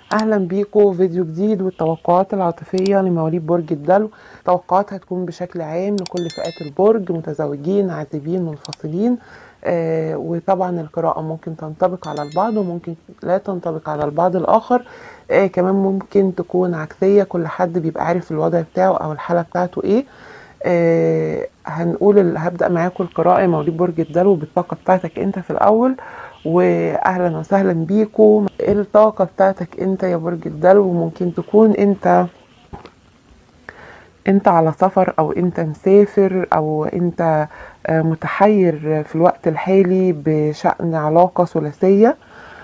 اهلا بيكم فيديو جديد والتوقعات العاطفيه لمواليد برج الدلو توقعات هتكون بشكل عام لكل فئات البرج متزوجين عازبين منفصلين آه وطبعا القراءه ممكن تنطبق على البعض وممكن لا تنطبق على البعض الاخر آه كمان ممكن تكون عكسيه كل حد بيبقى عارف الوضع بتاعه او الحاله بتاعته ايه آه هنقول ال- هبدا معاكم القراءه يا مواليد برج الدلو بالطاقه بتاعتك انت في الاول واهلا وسهلا بيكم الطاقه بتاعتك انت يا برج الدلو ممكن تكون انت انت على سفر او انت مسافر او انت آه، متحير في الوقت الحالي بشأن علاقة ثلاثية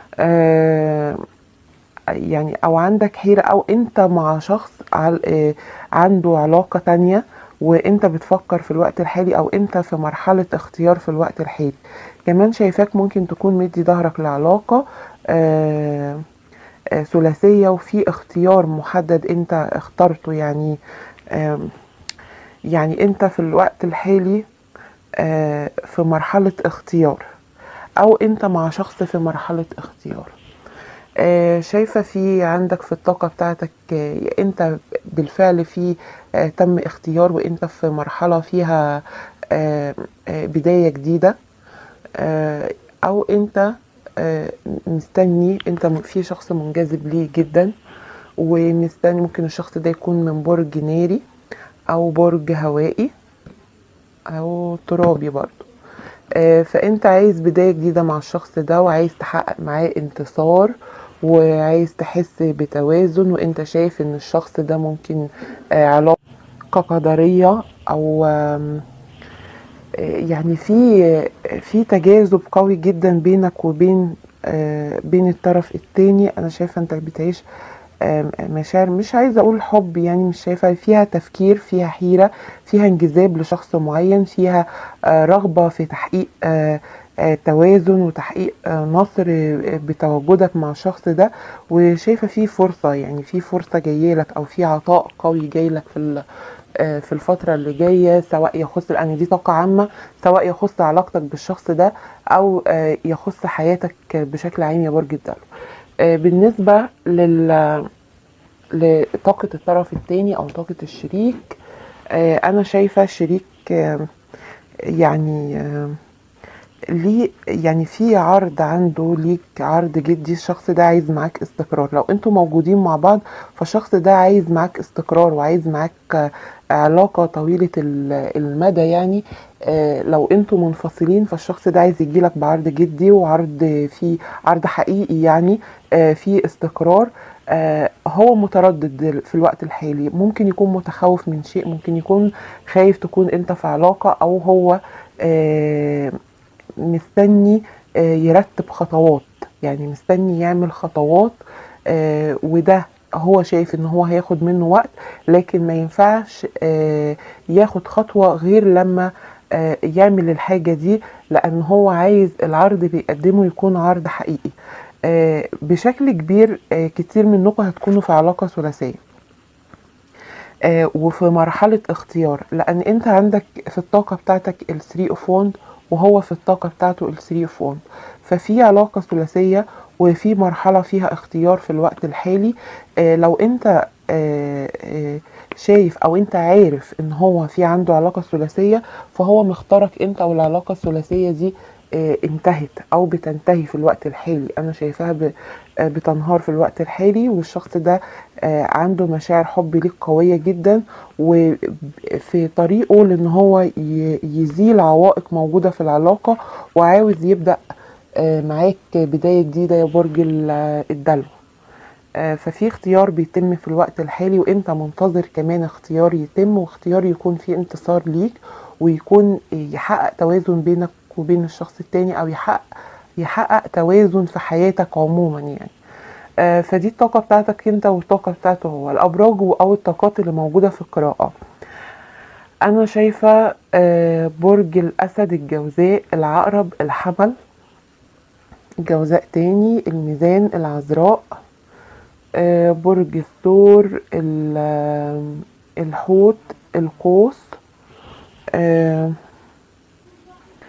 آه، يعني او عندك حيرة او انت مع شخص عل- آه، عنده علاقة تانية وانت بتفكر في الوقت الحالي او انت في مرحلة اختيار في الوقت الحالي كمان شايفاك ممكن تكون مدي ظهرك لعلاقة آه، آه، ثلاثية وفي اختيار محدد انت اخترته يعني آم، يعني انت في الوقت الحالي آه، في مرحلة اختيار او انت مع شخص في مرحلة اختيار آه، شايفة في عندك في الطاقة بتاعتك آه، انت بالفعل في آه، تم اختيار وانت في مرحلة فيها آه، آه، بداية جديدة آه، او انت آه، مستني انت م- في شخص منجذب ليه جدا ومستني ممكن الشخص ده يكون من برج ناري او برج هوائي او ترابي برضو آه، فانت عايز بداية جديدة مع الشخص ده وعايز تحقق معاه انتصار وعايز تحس بتوازن وانت شايف ان الشخص ده ممكن آه، علاقة قدرية او آم، آه، يعني في في تجاذب قوي جدا بينك وبين آه، بين الطرف التاني انا شايفة انت بتعيش آم، مشاعر مش عايزة اقول حب يعني مش شايفة فيها تفكير فيها حيرة فيها انجذاب لشخص معين فيها آه، رغبة في تحقيق آه، آه، توازن وتحقيق آه، نصر آه، بتواجدك مع الشخص ده وشايفة فيه فرصة يعني في فرصة جايلك او في عطاء قوي جايلك في ال- آه، في الفترة اللي جاية سواء يخص لأن دي طاقة عامة سواء يخص علاقتك بالشخص ده أو آه، يخص حياتك بشكل عام يا برج الدلو آه، بالنسبة لل لطاقة الطرف التاني أو طاقة الشريك آه، أنا شايفة الشريك آه، يعني آه، ليه يعني في عرض عنده ليك عرض جدي الشخص ده عايز معاك استقرار لو انتوا موجودين مع بعض فالشخص ده عايز معاك استقرار وعايز معاك آه، علاقة طويلة ال- المدى يعني آه، لو انتوا منفصلين فالشخص ده عايز يجيلك بعرض جدي وعرض فيه عرض حقيقي يعني آه، فيه استقرار آه، هو متردد دل- في الوقت الحالي ممكن يكون متخوف من شيء ممكن يكون خايف تكون انت في علاقة او هو آه، مستني آه، يرتب خطوات يعني مستني يعمل خطوات آه، وده هو شايف ان هو هياخد منه وقت لكن ما ينفعش آه، ياخد خطوة غير لما آه، يعمل الحاجة دي لان هو عايز العرض اللي بيقدمه يكون عرض حقيقي آه، بشكل كبير آه، كتير منكم هتكونوا في علاقة ثلاثية آه، وفي مرحلة اختيار لأن أنت عندك في الطاقة بتاعتك ال 3 اوف وند وهو في الطاقة بتاعته ال 3 اوف وند ففي علاقة ثلاثية وفي مرحلة فيها اختيار في الوقت الحالي آه، لو أنت آه، آه، شايف أو أنت عارف إن هو في عنده علاقة ثلاثية فهو مختارك أنت والعلاقة الثلاثية دي آه، انتهت أو بتنتهي في الوقت الحالي أنا شايفاها ب- آه، بتنهار في الوقت الحالي والشخص ده آه، عنده مشاعر حب ليك قوية جدا وفي طريقه لان هو ي- يزيل عوائق موجودة في العلاقة وعاوز يبدأ آه، معاك بداية جديدة يا برج ال- الدلو آه، ففي اختيار بيتم في الوقت الحالي وانت منتظر كمان اختيار يتم واختيار يكون فيه انتصار ليك ويكون يحقق توازن بينك وبين الشخص التاني او يحقق يحقق توازن في حياتك عموما يعني آه، فدي الطاقة بتاعتك انت والطاقة بتاعته هو الأبراج أو الطاقات اللي موجودة في القراءة أنا شايفة آه، برج الأسد الجوزاء العقرب الحمل جوزاء تاني الميزان العذراء آه، برج الثور ال- آه، الحوت القوس آه،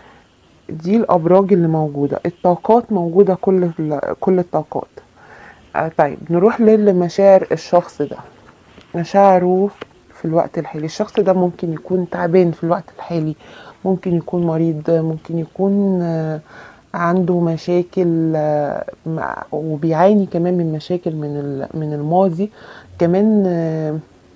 دي الأبراج اللي موجودة الطاقات موجودة كل ال- كل الطاقات آه طيب نروح لمشاعر الشخص ده مشاعره في الوقت الحالي الشخص ده ممكن يكون تعبان في الوقت الحالي ممكن يكون مريض ممكن يكون آه، عنده مشاكل آه، مع- وبيعاني كمان من مشاكل من ال- من الماضي كمان آه،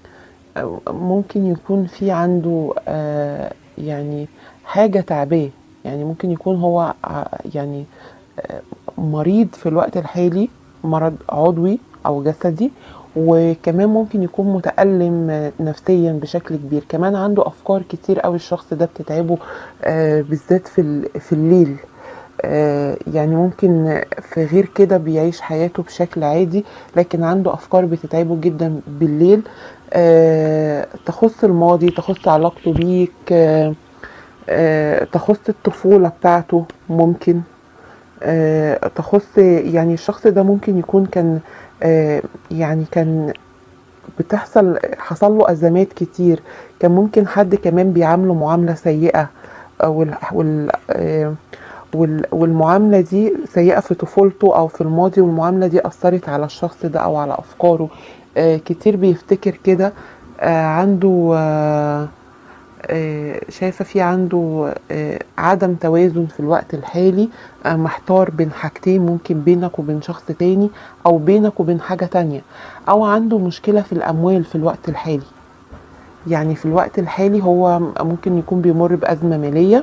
ممكن يكون في عنده آه، يعني حاجة تعباه يعني ممكن يكون هو ع- يعني آه، مريض في الوقت الحالي مرض عضوي أو جسدي وكمان ممكن يكون متألم آه، نفسيا بشكل كبير كمان عنده أفكار كتير قوي الشخص ده بتتعبه آه، بالذات في ال- في الليل آه، يعني ممكن في غير كده بيعيش حياته بشكل عادي لكن عنده أفكار بتتعبه جدا بالليل آه، تخص الماضي تخص علاقته بيك آه، آه، تخص الطفولة بتاعته ممكن آه، تخص يعني الشخص ده ممكن يكون كان آه، يعني كان بتحصل حصل له أزمات كتير كان ممكن حد كمان بيعامله معاملة سيئة آه، وال وال آه، وال- والمعاملة دي سيئة في طفولته أو في الماضي والمعاملة دي أثرت على الشخص ده أو على أفكاره آه، كتير بيفتكر كده آه، عنده آه، آه، شايفة في عنده آه، عدم توازن في الوقت الحالي آه، محتار بين حاجتين ممكن بينك وبين شخص تاني أو بينك وبين حاجة تانية أو عنده مشكلة في الأموال في الوقت الحالي يعني في الوقت الحالي هو ممكن يكون بيمر بأزمة مالية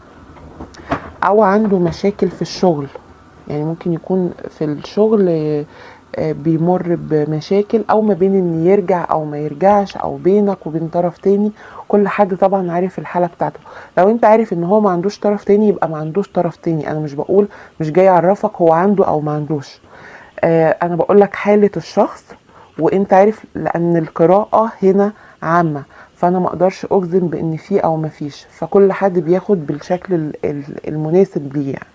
أو عنده مشاكل في الشغل يعني ممكن يكون في الشغل آه، آه، بيمر بمشاكل او ما بين ان يرجع او ما يرجعش او بينك وبين طرف تاني كل حد طبعا عارف الحالة بتاعته لو انت عارف ان هو ما عندوش طرف تاني يبقى ما عندوش طرف تاني انا مش بقول مش جاي اعرفك هو عنده او ما عندوش آه انا بقول لك حالة الشخص وانت عارف لان القراءة هنا عامة فانا ما اقدرش اجزم بان في او ما فيش فكل حد بياخد بالشكل ال- ال- المناسب ليه يعني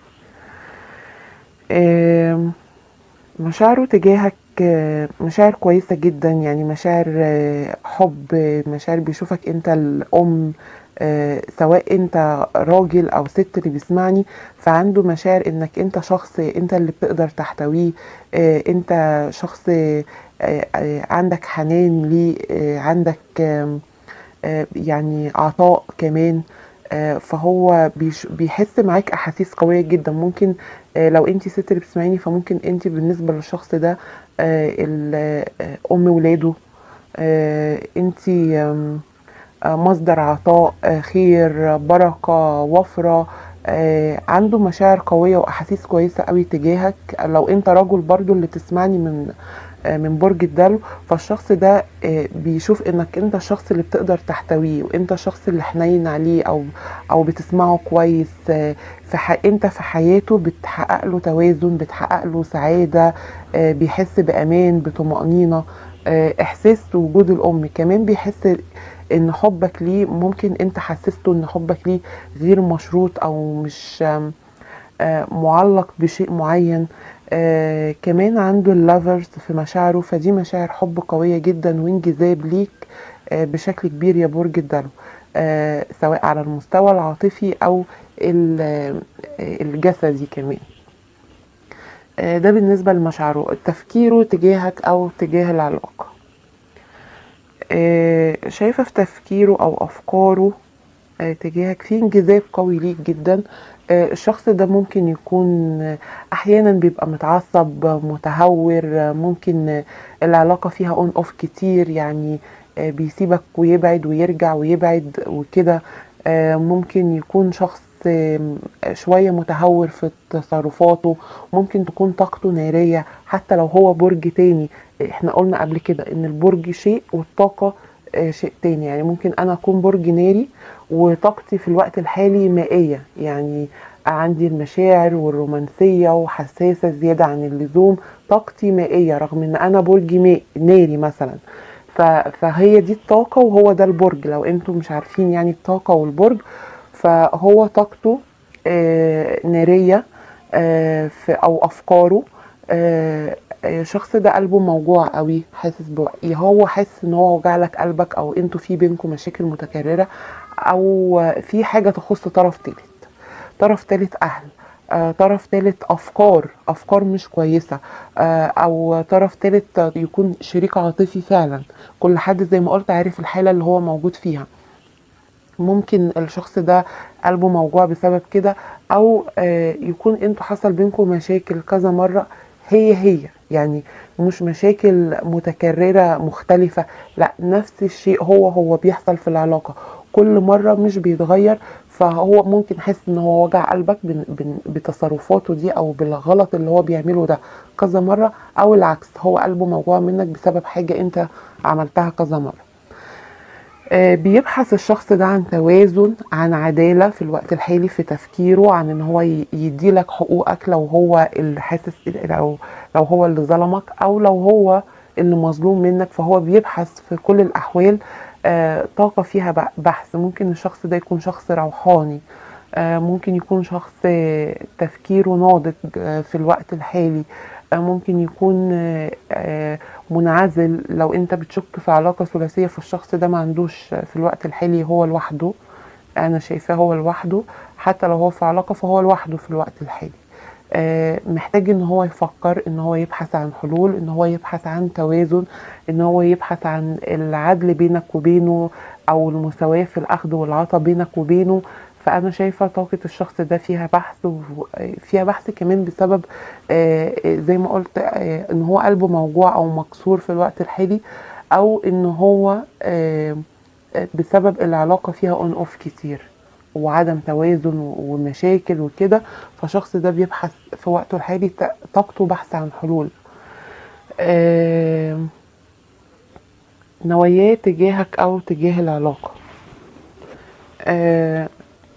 آم، مشاعره تجاهك آه، مشاعر كويسة جدا يعني مشاعر آه، حب آه، مشاعر بيشوفك انت الأم آه، سواء انت راجل او ست اللي بيسمعني فعنده مشاعر انك انت شخص انت اللي بتقدر تحتويه آه، انت شخص آه، آه، عندك حنان ليه آه، عندك آم، آه، يعني عطاء كمان آه، فهو بيش- بيحس معاك احاسيس قويه جدا ممكن آه، لو انت ست اللي بتسمعيني فممكن انت بالنسبه للشخص ده آه، ال- آه، ام ولاده انت مصدر عطاء آه، خير بركه وفره آه، عنده مشاعر قويه واحاسيس كويسه قوي تجاهك لو انت رجل برضو اللي تسمعني من آه، من برج الدلو فالشخص ده آه، بيشوف انك انت الشخص اللي بتقدر تحتويه وانت الشخص اللي حنين عليه او او بتسمعه كويس آه، في ح... انت في حياته بتحقق له توازن بتحقق له سعادة آه، بيحس بأمان بطمأنينة آه، احساس وجود الام كمان بيحس ان حبك ليه ممكن انت حسسته ان حبك ليه غير مشروط او مش آم، آه، معلق بشيء معين آه كمان عنده اللافرز في مشاعره فدي مشاعر حب قوية جدا وانجذاب ليك آه بشكل كبير يا برج الدلو آه سواء على المستوى العاطفي او ال- آه، الجسدي كمان آه ده بالنسبة لمشاعره تفكيره تجاهك او تجاه العلاقة آه شايفة في تفكيره او افكاره آه، تجاهك في انجذاب قوي ليك جدا آه، الشخص ده ممكن يكون آه، احيانا بيبقى متعصب آه، متهور آه، ممكن آه، العلاقة فيها اون اوف كتير يعني آه، بيسيبك ويبعد ويرجع ويبعد وكده آه، ممكن يكون شخص آه، شوية متهور في تصرفاته ممكن تكون طاقته نارية حتى لو هو برج تاني احنا قلنا قبل كده ان البرج شيء والطاقة آه، شيء تاني يعني ممكن انا اكون برج ناري وطاقتي في الوقت الحالي مائية يعني عندي المشاعر والرومانسية وحساسة زيادة عن اللزوم طاقتي مائية رغم ان انا برج ماء ناري مثلا ف- فهي دي الطاقة وهو ده البرج لو انتم مش عارفين يعني الطاقة والبرج فهو طاقته آه، نارية آه، في او افكاره آه، آه، الشخص ده قلبه موجوع قوي حاسس ب... هو حاسس ان هو وجع لك قلبك او انتوا في بينكم مشاكل متكرره او في حاجه تخص طرف تالت طرف تالت اهل آه، طرف ثالث افكار افكار مش كويسه آه، او طرف ثالث يكون شريك عاطفي فعلا كل حد زي ما قلت عارف الحاله اللي هو موجود فيها ممكن الشخص ده قلبه موجوع بسبب كده او آه، يكون انتوا حصل بينكم مشاكل كذا مره هي هي يعني مش مشاكل متكررة مختلفة لا نفس الشيء هو هو بيحصل في العلاقة كل مرة مش بيتغير فهو ممكن يحس ان هو وجع قلبك بن- بن- بتصرفاته دي او بالغلط اللي هو بيعمله ده كذا مرة او العكس هو قلبه موجوع منك بسبب حاجة انت عملتها كذا مرة آه، بيبحث الشخص ده عن توازن عن عدالة في الوقت الحالي في تفكيره عن ان هو ي- يديلك حقوقك لو هو اللي حاسس لو لو هو اللي ظلمك او لو هو اللي مظلوم منك فهو بيبحث في كل الاحوال آه، طاقة فيها ب- بحث ممكن الشخص ده يكون شخص روحاني آه، ممكن يكون شخص آه، تفكيره ناضج آه، في الوقت الحالي آه، ممكن يكون آه، آه، منعزل لو انت بتشك في علاقة ثلاثية فالشخص ده ما عندوش في الوقت الحالي هو لوحده انا شايفاه هو لوحده حتى لو هو في علاقة فهو لوحده في الوقت الحالي آه، محتاج ان هو يفكر ان هو يبحث عن حلول ان هو يبحث عن توازن ان هو يبحث عن العدل بينك وبينه او المساواة في الاخذ والعطاء بينك وبينه فانا شايفة طاقة الشخص ده فيها بحث وفيها بحث كمان بسبب آه، آه، زي ما قلت آه، ان هو قلبه موجوع او مكسور في الوقت الحالي او ان هو آه، آه، بسبب العلاقة فيها اون اوف كتير وعدم توازن و- ومشاكل وكده فالشخص ده بيبحث في وقته الحالي ت- طاقته بحث عن حلول آه، نواياه تجاهك او تجاه العلاقة اه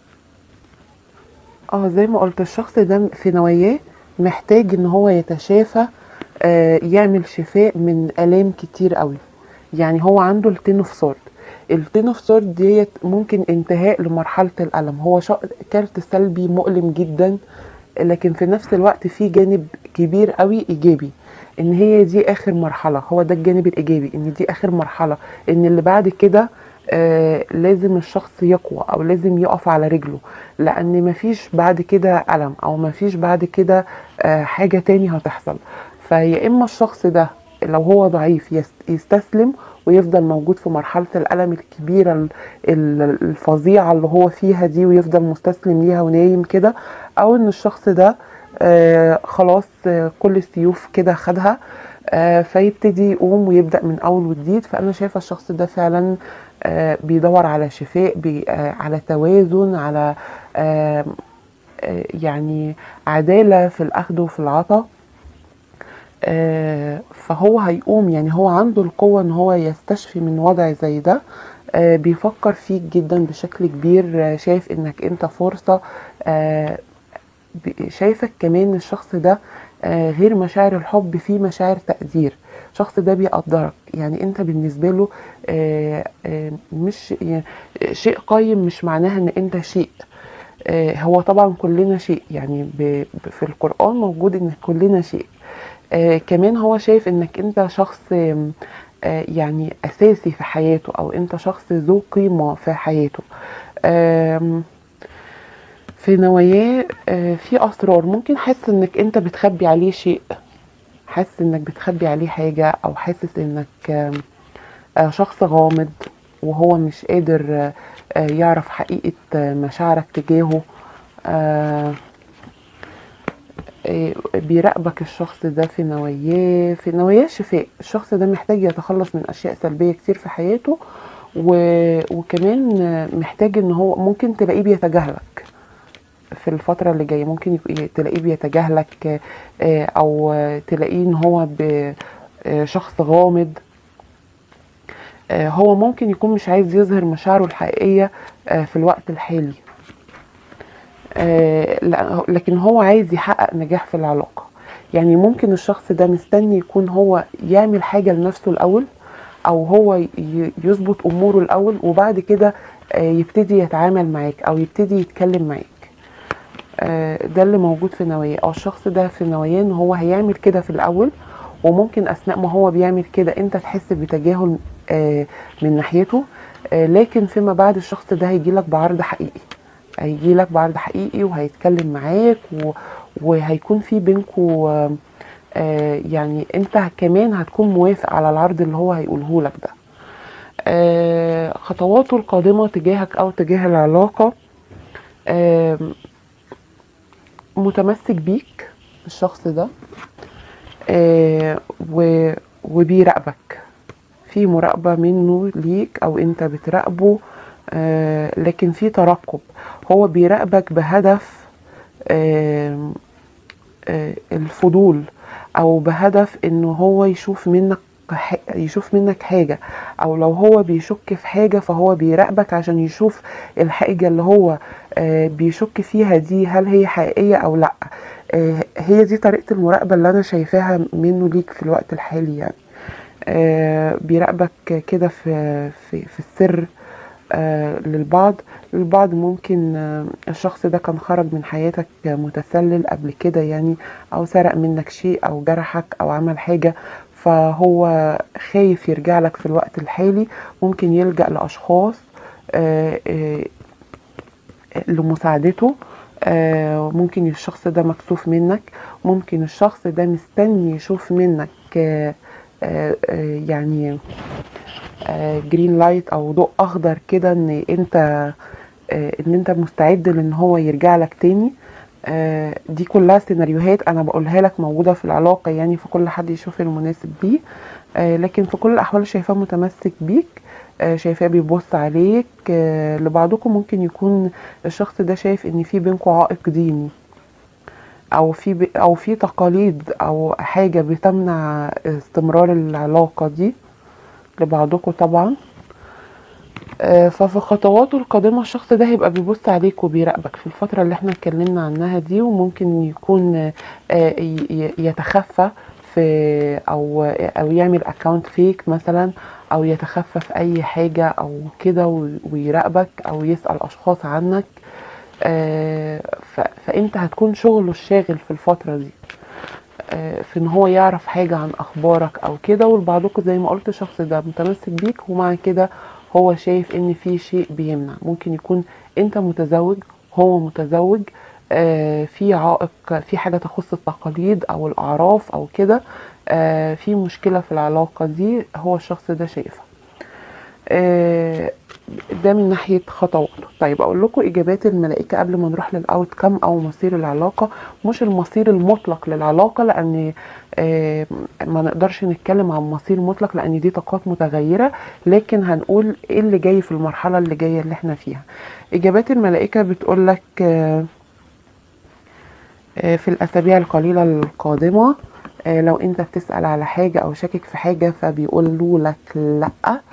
آه، زي ما قلت الشخص ده في نواياه محتاج ان هو يتشافى آه، يعمل شفاء من الام كتير قوي يعني هو عنده التين اوف سورد التين اوف سورد ديت ممكن انتهاء لمرحله الالم هو شا- كارت سلبي مؤلم جدا لكن في نفس الوقت في جانب كبير قوي ايجابي ان هي دي اخر مرحله هو ده الجانب الايجابي ان دي اخر مرحله ان اللي بعد كده آه لازم الشخص يقوى او لازم يقف على رجله لان مفيش بعد كده الم او مفيش بعد كده آه حاجه تاني هتحصل فيا اما الشخص ده لو هو ضعيف يس- يستسلم ويفضل موجود في مرحلة الألم الكبيرة ال- ال- الفظيعة اللي هو فيها دي ويفضل مستسلم ليها ونايم كده أو إن الشخص ده آه خلاص آه كل السيوف كده خدها آه فيبتدي يقوم ويبدأ من أول وجديد فأنا شايفة الشخص ده فعلا آه بيدور على شفاء بي آه على توازن على آه آه يعني عدالة في الأخذ وفي العطاء آه، فهو هيقوم يعني هو عنده القوة ان هو يستشفي من وضع زي ده آه، بيفكر فيك جدا بشكل كبير آه، شايف انك انت فرصة آه، ب- شايفك كمان الشخص ده آه، غير مشاعر الحب فيه مشاعر تقدير الشخص ده بيقدرك يعني انت بالنسبة له آه، آه، مش يعني شيء قيم مش معناها ان انت شيء آه، هو طبعا كلنا شيء يعني ب- ب- في القرآن موجود ان كلنا شيء آه كمان هو شايف انك انت شخص آم، آه يعني اساسي في حياته او انت شخص ذو قيمة في حياته آم، في نواياه آه في اسرار ممكن حاسس انك انت بتخبي عليه شيء حاسس انك بتخبي عليه حاجة او حاسس انك آم، آه شخص غامض وهو مش قادر آه آه، يعرف حقيقة آه، مشاعرك تجاهه آه إيه، بيراقبك الشخص ده في نواياه في نواياه شفاء الشخص ده محتاج يتخلص من اشياء سلبيه كتير في حياته و... وكمان محتاج ان هو ممكن تلاقيه بيتجاهلك في الفتره اللي جايه ممكن يك- تلاقيه بيتجاهلك آه، او تلاقيه ان هو ب... آه، شخص غامض آه، هو ممكن يكون مش عايز يظهر مشاعره الحقيقيه آه، في الوقت الحالي آه، لا- لكن هو عايز يحقق نجاح في العلاقة يعني ممكن الشخص ده مستني يكون هو يعمل حاجة لنفسه الأول أو هو ي- يظبط أموره الأول وبعد كده آه، يبتدي يتعامل معاك أو يبتدي يتكلم معاك آه، ده اللي موجود في نواياه أو الشخص ده في نواياه إن هو هيعمل كده في الأول وممكن أثناء ما هو بيعمل كده أنت تحس بتجاهل آه، من ناحيته آه، لكن فيما بعد الشخص ده هيجيلك بعرض حقيقي هيجي لك بعرض حقيقي وهيتكلم معاك و... وهيكون في بينكو آه، آه، يعني انت كمان هتكون موافق على العرض اللي هو هيقوله لك ده آه، خطواته القادمة تجاهك أو تجاه العلاقة آم، متمسك بيك الشخص ده آه، و- وبيراقبك في مراقبة منه ليك أو أنت بتراقبه آه، لكن في ترقب هو بيراقبك بهدف آم، آه، الفضول او بهدف انه هو يشوف منك ح- يشوف منك حاجة او لو هو بيشك في حاجة فهو بيراقبك عشان يشوف الحاجة اللي هو آه، بيشك فيها دي هل هي حقيقية او لا آه، هي دي طريقة المراقبة اللي انا شايفاها منه ليك في الوقت الحالي يعني آه، بيراقبك كده في في في السر آه، للبعض البعض ممكن آه، الشخص ده كان خرج من حياتك متسلل قبل كده يعني او سرق منك شيء او جرحك او عمل حاجة فهو خايف يرجع لك في الوقت الحالي ممكن يلجأ لأشخاص آه، آه، لمساعدته آه، ممكن الشخص ده مكسوف منك ممكن الشخص ده مستني يشوف منك آه، آه، آه، يعني جرين لايت او ضوء اخضر كده ان انت آه، ان انت مستعد لان هو يرجع لك تاني آه، دي كلها سيناريوهات انا بقولها لك موجوده في العلاقه يعني فكل حد يشوف المناسب ليه آه، لكن في كل الاحوال شايفاه متمسك بيك آه، شايفاه بيبص عليك آه، لبعضكم ممكن يكون الشخص ده شايف ان في بينكم عائق ديني او في ب... او في تقاليد او حاجه بتمنع استمرار العلاقه دي لبعضكم طبعا آه، ففي خطواته القادمة الشخص ده هيبقى بيبص عليك وبيراقبك في الفترة اللي احنا اتكلمنا عنها دي وممكن يكون آه، ي- ي- يتخفى في او او يعمل اكونت فيك مثلا او يتخفى في اي حاجة او كده و- ويراقبك او يسأل اشخاص عنك آه، ف- فانت هتكون شغله الشاغل في الفترة دي آه، في ان هو يعرف حاجة عن اخبارك او كده ولبعضكم زي ما قلت الشخص ده متمسك بيك ومع كده هو شايف ان في شيء بيمنع ممكن يكون انت متزوج هو متزوج آه، في عائق في حاجة تخص التقاليد او الاعراف او كده آه، في مشكلة في العلاقة دي هو الشخص ده شايفها آه، ده من ناحية خطواته طيب أقول لكم إجابات الملائكة قبل ما نروح للأوت كام أو مصير العلاقة مش المصير المطلق للعلاقة لأن آه، ما نقدرش نتكلم عن مصير مطلق لأن دي طاقات متغيرة لكن هنقول إيه اللي جاي في المرحلة اللي جاية اللي احنا فيها إجابات الملائكة بتقول لك آه، آه، في الأسابيع القليلة القادمة آه، لو أنت بتسأل على حاجة أو شاكك في حاجة فبيقولوا لك لأ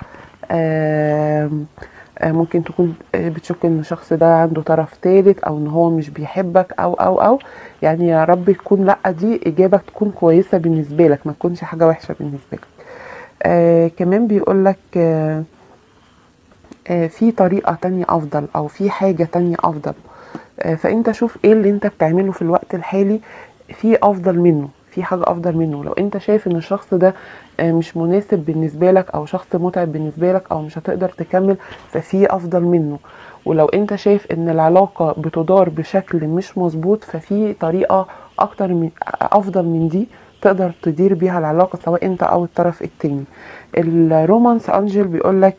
آم، آه، ممكن تكون آه، بتشك ان الشخص ده عنده طرف ثالث او ان هو مش بيحبك او او او يعني يا رب تكون لا دي اجابه تكون كويسه بالنسبه لك ما تكونش حاجه وحشه بالنسبه لك آه كمان بيقول لك آه آه في طريقه تانية افضل او في حاجه تانية افضل آه فانت شوف ايه اللي انت بتعمله في الوقت الحالي في افضل منه في حاجة افضل منه لو انت شايف ان الشخص ده آه، مش مناسب بالنسبة لك او شخص متعب بالنسبة لك او مش هتقدر تكمل ففي افضل منه ولو انت شايف ان العلاقة بتدار بشكل مش مظبوط ففي طريقة اكتر من افضل من دي تقدر تدير بيها العلاقة سواء انت او الطرف التاني الرومانس انجل بيقول لك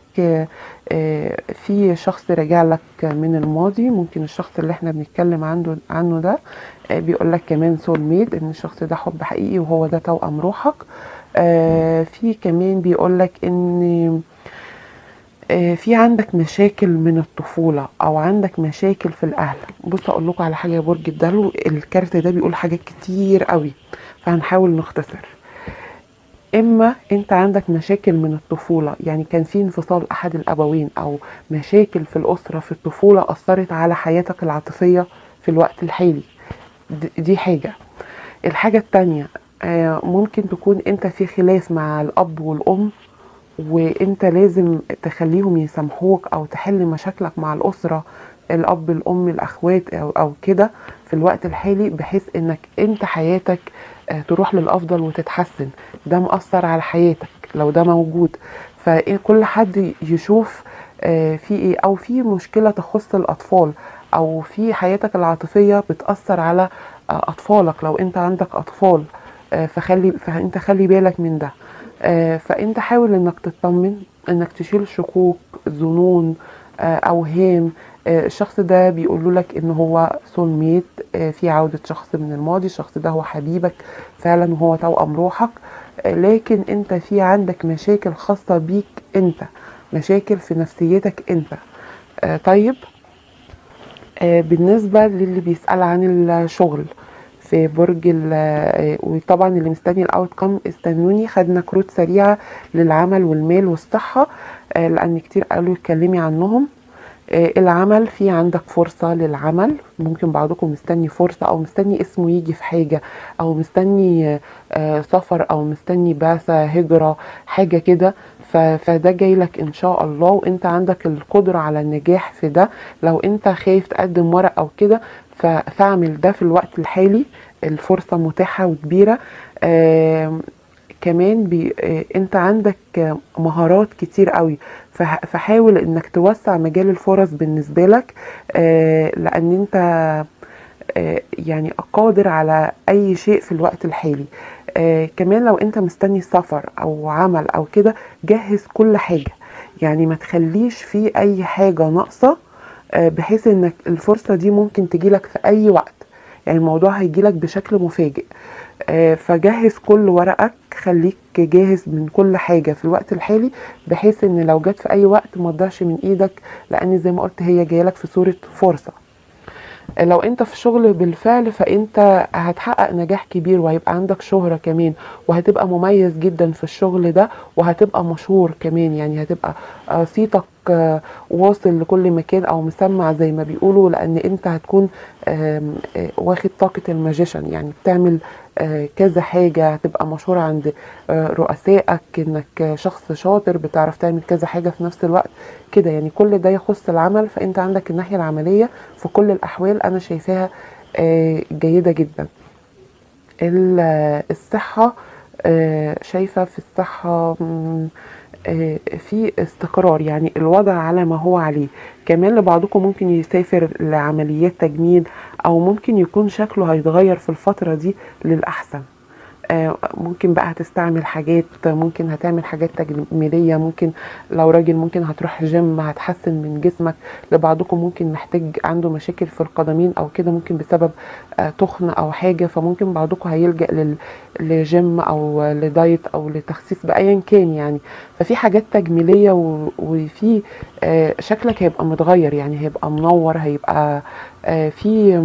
في شخص راجع لك من الماضي ممكن الشخص اللي احنا بنتكلم عنه عنه ده آه، بيقول لك كمان سول ميد ان الشخص ده حب حقيقي وهو ده توأم روحك آه، في كمان بيقول لك ان آه، في عندك مشاكل من الطفولة او عندك مشاكل في الاهل بص اقول لكم على حاجة يا برج الدلو الكارت ده بيقول حاجات كتير قوي فهنحاول نختصر اما انت عندك مشاكل من الطفولة يعني كان في انفصال احد الابوين او مشاكل في الاسرة في الطفولة اثرت على حياتك العاطفية في الوقت الحالي د- دي حاجة الحاجة التانية آه، ممكن تكون انت في خلاف مع الاب والام وانت لازم تخليهم يسامحوك او تحل مشاكلك مع الاسره الاب الام الاخوات او او كده في الوقت الحالي بحيث انك انت حياتك آه، تروح للافضل وتتحسن ده مأثر على حياتك لو ده موجود فكل حد يشوف آه، في ايه او في مشكله تخص الاطفال او في حياتك العاطفيه بتاثر على آه، اطفالك لو انت عندك اطفال آه، فخلي فانت خلي بالك من ده آه، فانت حاول انك تطمن انك تشيل شكوك ظنون آه، اوهام آه، الشخص ده بيقول لك ان هو سول ميت آه، في عوده شخص من الماضي الشخص ده هو حبيبك فعلا وهو توأم روحك آه، لكن انت في عندك مشاكل خاصه بيك انت مشاكل في نفسيتك انت آه، طيب آه، بالنسبة للي بيسأل عن الشغل في برج ال- آه، وطبعا اللي مستني الاوت كم استنوني خدنا كروت سريعة للعمل والمال والصحة آه، لان كتير قالوا اتكلمي عنهم آه، العمل في عندك فرصة للعمل ممكن بعضكم مستني فرصة أو مستني اسمه يجي في حاجة أو مستني آه، آه، سفر أو مستني بعثة هجرة حاجة كده ف- فده جاي لك إن شاء الله وأنت عندك القدرة على النجاح في ده لو أنت خايف تقدم ورق أو كده ف- فاعمل ده في الوقت الحالي الفرصة متاحة وكبيرة آم، كمان بي آه، انت عندك آه، مهارات كتير قوي فح- فحاول انك توسع مجال الفرص بالنسبة لك آه، لان انت آه، يعني قادر على اي شيء في الوقت الحالي آه، كمان لو انت مستني سفر او عمل او كده جهز كل حاجة يعني ما تخليش في اي حاجة ناقصة آه، بحيث انك الفرصة دي ممكن تجيلك في اي وقت يعني الموضوع هيجيلك بشكل مفاجئ آه، فجهز كل ورقك خليك جاهز من كل حاجة في الوقت الحالي بحيث ان لو جت في اي وقت ما تضيعش من ايدك لان زي ما قلت هي جايلك في صورة فرصة لو انت في شغل بالفعل فانت هتحقق نجاح كبير وهيبقى عندك شهرة كمان وهتبقى مميز جدا في الشغل ده وهتبقى مشهور كمان يعني هتبقى آه، صيتك آه، واصل لكل مكان او مسمع زي ما بيقولوا لان انت هتكون آم، آه، واخد طاقة الماجيشن يعني بتعمل آه، كذا حاجة هتبقى مشهور عند آه، رؤسائك انك آه، شخص شاطر بتعرف تعمل كذا حاجة في نفس الوقت كده يعني كل ده يخص العمل فانت عندك الناحية العملية في كل الاحوال انا شايفاها آه، جيدة جدا ال- الصحة آه، شايفة في الصحة مم، آه، في استقرار يعني الوضع على ما هو عليه كمان لبعضكم ممكن يسافر لعمليات تجميل او ممكن يكون شكله هيتغير في الفترة دي للأحسن آه، ممكن بقى هتستعمل حاجات ممكن هتعمل حاجات تجميلية ممكن لو راجل ممكن هتروح جيم هتحسن من جسمك لبعضكم ممكن محتاج عنده مشاكل في القدمين او كده ممكن بسبب آه، تخن او حاجة فممكن بعضكم هيلجأ لل- لجيم او لدايت او لتخسيس بأيا كان يعني ففي حاجات تجميلية و- وفي آه، شكلك هيبقى متغير يعني هيبقى منور هيبقى آه، في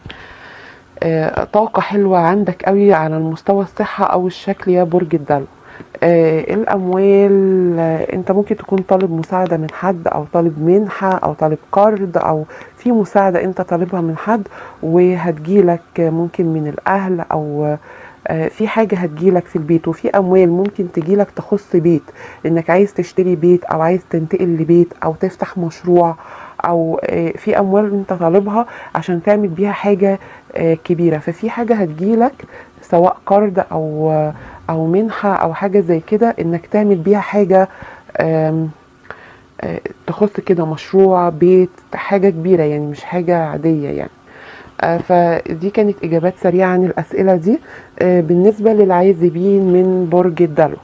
آه، طاقة حلوة عندك قوي على المستوى الصحة أو الشكل يا برج الدلو آه، الأموال آه، أنت ممكن تكون طالب مساعدة من حد أو طالب منحة أو طالب قرض أو في مساعدة أنت طالبها من حد وهتجيلك آه، ممكن من الأهل أو آه، في حاجة هتجيلك في البيت وفي أموال ممكن تجيلك تخص بيت إنك عايز تشتري بيت أو عايز تنتقل لبيت أو تفتح مشروع أو آه، في أموال أنت طالبها عشان تعمل بيها حاجة آه، كبيرة ففي حاجة هتجيلك سواء قرض أو أو منحة أو حاجة زي كده إنك تعمل بيها حاجة آم، آه، تخص كده مشروع بيت حاجة كبيرة يعني مش حاجة عادية يعني آه، فدي كانت إجابات سريعة عن الأسئلة دي آه، بالنسبة للعازبين من برج الدلو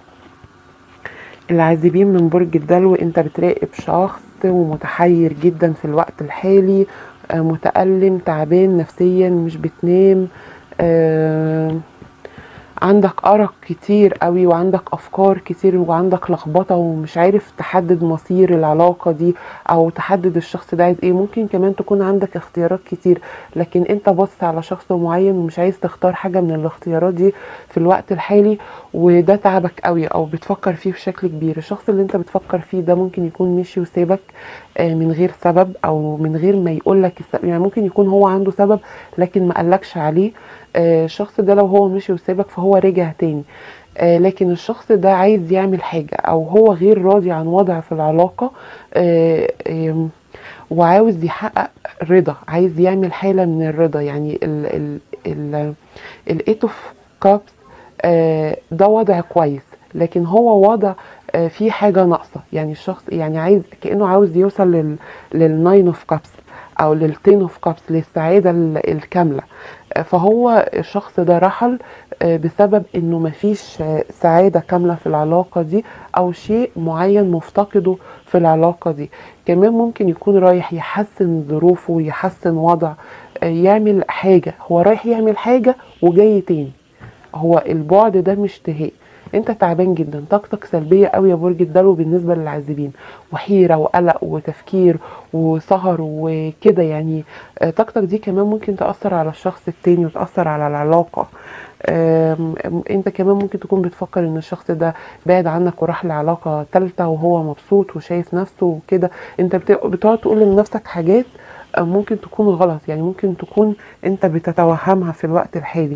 العازبين من برج الدلو انت بتراقب شخص ومتحير جدا في الوقت الحالي آه، متألم تعبان نفسيا مش بتنام آه، عندك أرق كتير قوي وعندك أفكار كتير وعندك لخبطة ومش عارف تحدد مصير العلاقة دي أو تحدد الشخص ده عايز إيه ممكن كمان تكون عندك اختيارات كتير لكن أنت بص على شخص معين ومش عايز تختار حاجة من الاختيارات دي في الوقت الحالي وده تعبك قوي أو بتفكر فيه بشكل كبير الشخص اللي أنت بتفكر فيه ده ممكن يكون مشي وسابك آه، من غير سبب أو من غير ما يقولك السبب يعني ممكن يكون هو عنده سبب لكن ما قالكش عليه آه، الشخص ده لو هو مشي وسابك فهو رجع تاني آه، لكن الشخص ده عايز يعمل حاجة أو هو غير راضي عن وضع في العلاقة آه، آم، وعاوز يحقق رضا عايز يعمل حالة من الرضا يعني ال ال ال الايت اوف كابس ده وضع كويس لكن هو وضع آه، فيه حاجة ناقصة يعني الشخص يعني عايز كأنه عاوز يوصل لل للناين اوف كابس او للتين اوف كابس للسعاده ال- الكامله آه، فهو الشخص ده رحل آه، بسبب انه مفيش آه، سعاده كامله في العلاقه دي او شيء معين مفتقده في العلاقه دي كمان ممكن يكون رايح يحسن ظروفه يحسن وضع آه، يعمل حاجه هو رايح يعمل حاجه وجاي تاني هو البعد ده مش اشتهاء انت تعبان جدا طاقتك سلبيه قوي يا برج الدلو بالنسبه للعازبين وحيره وقلق وتفكير وسهر وكده يعني آه، طاقتك دي كمان ممكن تاثر على الشخص التاني وتاثر على العلاقه آم، آم، انت كمان ممكن تكون بتفكر ان الشخص ده بعد عنك وراح لعلاقه ثالثه وهو مبسوط وشايف نفسه وكده انت بت- بتقعد تقول لنفسك حاجات آه، ممكن تكون غلط يعني ممكن تكون انت بتتوهمها في الوقت الحالي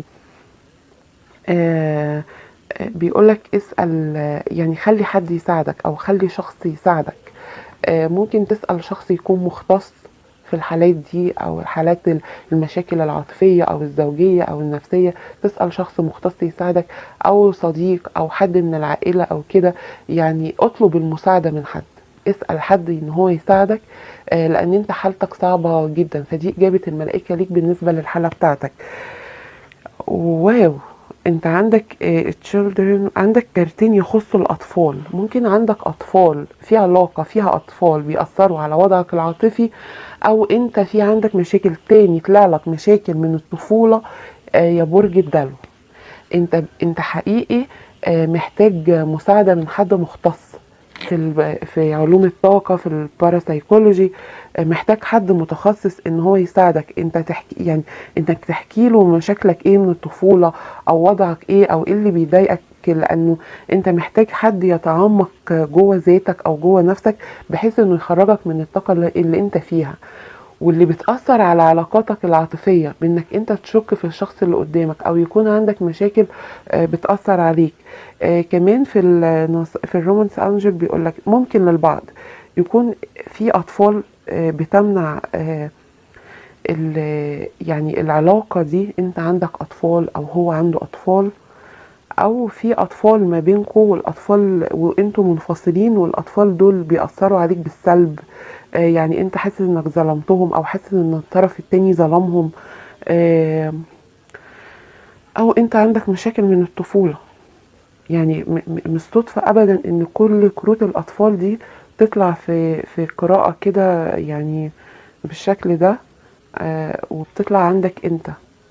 آه، آه، بيقولك اسأل آه، يعني خلي حد يساعدك أو خلي شخص يساعدك آه، ممكن تسأل شخص يكون مختص في الحالات دي أو حالات ال- المشاكل العاطفية أو الزوجية أو النفسية تسأل شخص مختص يساعدك أو صديق أو حد من العائلة أو كده يعني اطلب المساعدة من حد اسأل حد ان هو يساعدك آه، لان انت حالتك صعبة جدا فدي اجابة الملائكة ليك بالنسبة للحالة بتاعتك واو انت عندك تشيلدرن عندك كارتين يخصوا الاطفال ممكن عندك اطفال في علاقه فيها اطفال بيأثروا على وضعك العاطفي او انت في عندك مشاكل تاني طلع لك مشاكل من الطفوله آه، يا برج الدلو انت انت حقيقي آه، محتاج مساعده من حد مختص في الب- في علوم الطاقه في الباراسايكولوجي آه، محتاج حد متخصص ان هو يساعدك انت تحكي يعني انك تحكي له مشاكلك ايه من الطفوله او وضعك ايه او ايه اللي بيضايقك لانه انت محتاج حد يتعمق جوه ذاتك او جوه نفسك بحيث انه يخرجك من الطاقه اللي اللي انت فيها واللي بتأثر على علاقاتك العاطفية بانك انت تشك في الشخص اللي قدامك او يكون عندك مشاكل آه، بتأثر عليك آه، كمان في النص- في الرومانس انجل بيقول لك ممكن للبعض يكون في اطفال آه، بتمنع آه، ال- يعني العلاقة دي انت عندك اطفال او هو عنده اطفال او في اطفال ما بينكم والاطفال وانتوا منفصلين والاطفال دول بيأثروا عليك بالسلب آه، يعني انت حاسس انك ظلمتهم او حاسس ان الطرف التاني ظلمهم آه، او انت عندك مشاكل من الطفولة يعني م- م- مش صدفة ابدا ان كل كروت الاطفال دي تطلع في في قراءة كده يعني بالشكل ده آه، وبتطلع عندك انت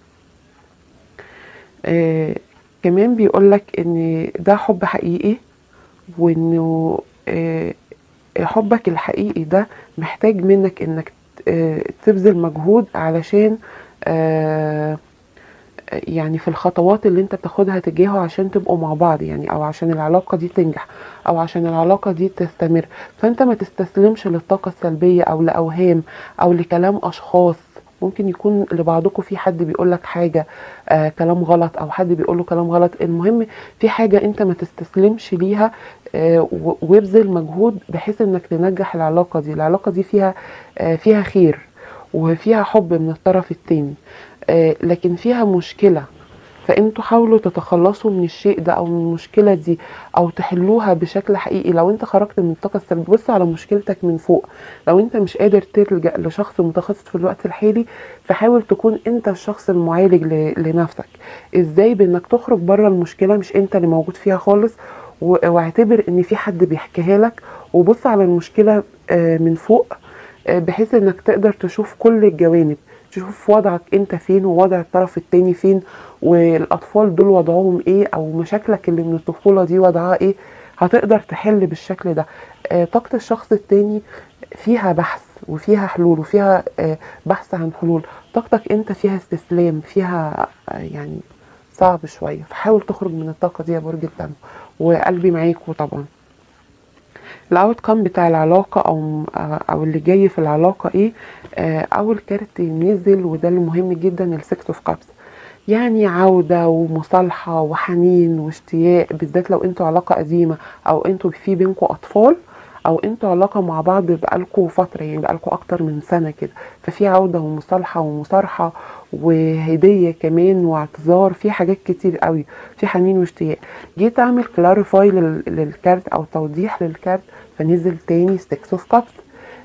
آه، كمان بيقولك ان ده حب حقيقي وانه آه، حبك الحقيقي ده محتاج منك انك آه، تبذل مجهود علشان آه، يعني في الخطوات اللي انت بتاخدها تجاهه عشان تبقوا مع بعض يعني او عشان العلاقة دي تنجح او عشان العلاقة دي تستمر فانت ما تستسلمش للطاقة السلبية او لاوهام او لكلام اشخاص ممكن يكون لبعضكم في حد بيقول لك حاجة آه كلام غلط او حد بيقول له كلام غلط المهم في حاجة انت ما تستسلمش ليها آه و- وابذل مجهود بحيث انك تنجح العلاقة دي العلاقة دي فيها آه فيها خير وفيها حب من الطرف التاني آه، لكن فيها مشكلة فانتوا حاولوا تتخلصوا من الشيء ده او من المشكلة دي او تحلوها بشكل حقيقي لو انت خرجت من الطاقة السلبية بص على مشكلتك من فوق لو انت مش قادر تلجأ لشخص متخصص في الوقت الحالي فحاول تكون انت الشخص المعالج ل- لنفسك ازاي بانك تخرج بره المشكلة مش انت اللي موجود فيها خالص و- واعتبر ان في حد بيحكيها لك وبص على المشكلة آه، من فوق آه، بحيث انك تقدر تشوف كل الجوانب تشوف وضعك انت فين ووضع الطرف التاني فين والاطفال دول وضعهم ايه او مشاكلك اللي من الطفولة دي وضعها ايه هتقدر تحل بالشكل ده آه، طاقة الشخص التاني فيها بحث وفيها حلول وفيها آه، بحث عن حلول طاقتك انت فيها استسلام فيها آه، يعني صعب شوية فحاول تخرج من الطاقة دي يا برج الدم وقلبي معاكوا طبعا الاوت كام بتاع العلاقة او او اللي جاي في العلاقة ايه آه، اول كارت نزل وده المهم جدا السكس اوف كابس يعني عودة ومصالحة وحنين واشتياق بالذات لو انتوا علاقة قديمة او انتوا في بينكوا اطفال او انتوا علاقة مع بعض بقالكوا فترة يعني بقالكوا اكتر من سنة كده ففي عودة ومصالحة ومصارحة وهدية كمان واعتذار في حاجات كتير قوي في حنين واشتياق جيت اعمل كلاريفاي للكارت او توضيح للكارت فنزل تاني 6 اوف كابس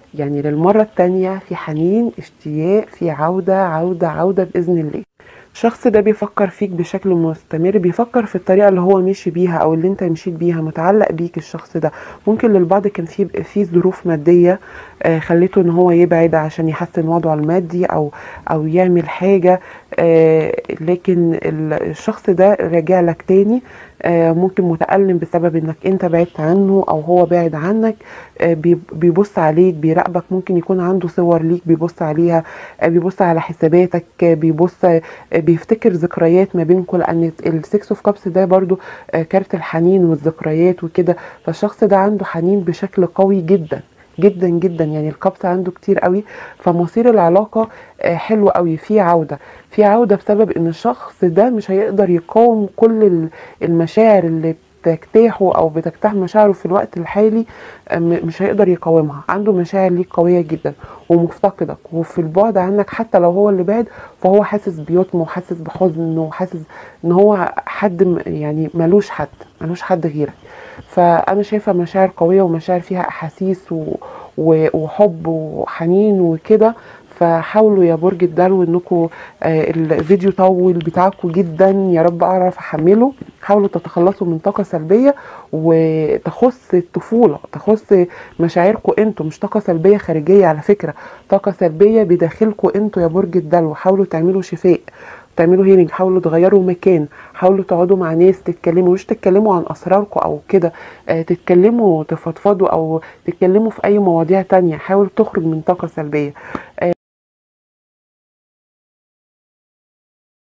يعني للمرة التانية في حنين اشتياق في عودة عودة عودة بإذن الله الشخص ده بيفكر فيك بشكل مستمر بيفكر في الطريقة اللي هو مشي بيها او اللي انت مشيت بيها متعلق بيك الشخص ده ممكن للبعض كان في في ظروف مادية آه، خلته ان هو يبعد عشان يحسن وضعه المادي او او يعمل حاجة آه، لكن ال- الشخص ده راجع لك تاني آه، ممكن متألم بسبب انك انت بعدت عنه او هو بعد عنك آه، بي- بيبص عليك بيراقبك ممكن يكون عنده صور ليك بيبص عليها آه، بيبص على حساباتك آه، بيبص آه، بيفتكر ذكريات ما بينكم لان السكس اوف كابس ده برضو آه، كارت الحنين والذكريات وكده فالشخص ده عنده حنين بشكل قوي جدا جدا جدا يعني الكبس عنده كتير قوي فمصير العلاقة آه، حلو قوي في عودة في عودة بسبب ان الشخص ده مش هيقدر يقاوم كل ال- المشاعر اللي بتجتاحه او بتجتاح مشاعره في الوقت الحالي آه، م- مش هيقدر يقاومها عنده مشاعر ليك قوية جدا ومفتقدك وفي البعد عنك حتى لو هو اللي بعد فهو حاسس بيتم وحاسس بحزن وحاسس ان هو حد م- يعني ملوش حد ملوش حد غيرك فانا شايفه مشاعر قويه ومشاعر فيها احاسيس و... و... وحب وحنين وكده فحاولوا يا برج الدلو انكم آه الفيديو طول بتاعكم جدا يا رب اعرف احمله حاولوا تتخلصوا من طاقه سلبيه وتخص الطفوله تخص مشاعركم انتوا مش طاقه سلبيه خارجيه على فكره طاقه سلبيه بداخلكم انتوا يا برج الدلو حاولوا تعملوا شفاء تعملوا هيلينج حاولوا تغيروا مكان حاولوا تقعدوا مع ناس تتكلموا مش تتكلموا عن اسراركم او كده آه تتكلموا تفضفضوا او تتكلموا في اي مواضيع تانية حاول تخرج من طاقة سلبية